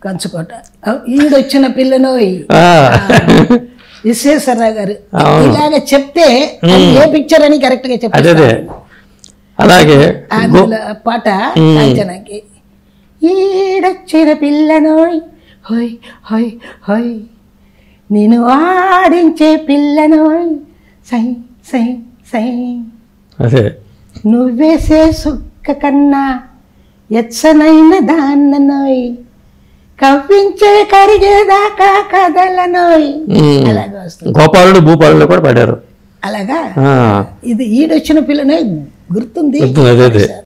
కంచుకోట ఆ, ఈడొచ్చిన పిల్లనోయ్ ఆ, విశ్వేశ్వరరావు గారు అవును. ఇలాగ చెప్తే అది ఏ పిక్చర్ అని కరెక్ట్ గా అదే చెప్పారు అదే అలాగే అందులో ఆ పాట కాంచనాకి ఈడొచ్చిన పిల్లనోయ్ హోయ్ హోయ్ హోయ్ నేను ఆడించే పిల్లనోయ్ సై సై సై అదే నువ్వేసే సుక్క కన్నా ఎచ్చనైన దాన్ననోయ్ కవ్వించే కరిగేదాకా కదలనోయ్ ఉమ్. అలాగా వస్తుంది గోపాలుడు భూపాలుడు కూడా పాడారు అలాగా ఆ, ఇది ఈడొచ్చిన పిల్లనే గుర్తుంది గుర్తుంది, అదే అదే